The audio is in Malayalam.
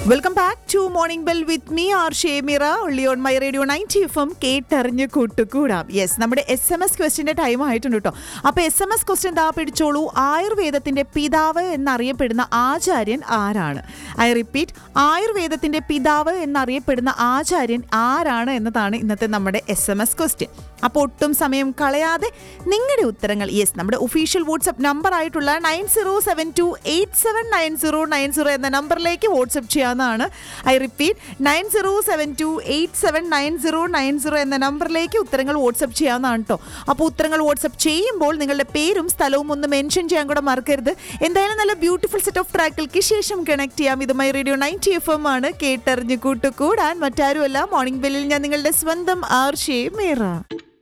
welcome back to morning bell with me R Shemira ഉള്ളി on my radio ninety F M കേട്ടറിഞ്ഞ് കൂട്ടുകൂടാം യെസ് നമ്മുടെ എസ് എം എസ് ക്വസ്റ്റിന്റെ ടൈം ആയിട്ടുണ്ട് കേട്ടോ അപ്പൊ എസ് എം എസ് ക്വസ്റ്റ്യൻ ദാ പിടിച്ചോളൂ ആയുർവേദത്തിന്റെ പിതാവ് എന്നറിയപ്പെടുന്ന ആചാര്യൻ ആരാണ് ഐ റിപ്പീറ്റ് ആയുർവേദത്തിന്റെ പിതാവ് എന്നറിയപ്പെടുന്ന ആചാര്യൻ ആരാണ് എന്നതാണ് ഇന്നത്തെ നമ്മുടെ എസ് എം എസ് ക്വസ്റ്റ്യൻ അപ്പോൾ ഒട്ടും സമയം കളയാതെ നിങ്ങളുടെ ഉത്തരങ്ങൾ യെസ് നമ്മുടെ ഒഫീഷ്യൽ വാട്സപ്പ് നമ്പർ ആയിട്ടുള്ള nine zero seven two eight seven nine zero nine zero എന്ന നമ്പറിലേക്ക് വാട്സപ്പ് ചെയ്യാവുന്നതാണ് I repeat nine zero seven two eight seven nine zero nine zero എന്ന നമ്പറിലേക്ക് ഉത്തരങ്ങൾ വാട്സപ്പ് ചെയ്യാവുന്നതാണ് കേട്ടോ അപ്പോൾ ഉത്തരങ്ങൾ വാട്സപ്പ് ചെയ്യുമ്പോൾ നിങ്ങളുടെ പേരും സ്ഥലവും ഒന്ന് മെൻഷൻ ചെയ്യാൻ കൂടെ മറക്കരുത് എന്തായാലും നല്ല ബ്യൂട്ടിഫുൾ സെറ്റ് ഓഫ് ട്രാക്കുകൾക്ക് ശേഷം കണക്ട് ചെയ്യാം ഇത് my radio ninety F M ആണ് കേട്ടറിഞ്ഞ് കൂട്ടുകൂടാൻ മറ്റാരുമല്ല മോർണിംഗ് ബെല്ലിൽ ഞാൻ നിങ്ങളുടെ സ്വന്തം ആർഷേ മേറ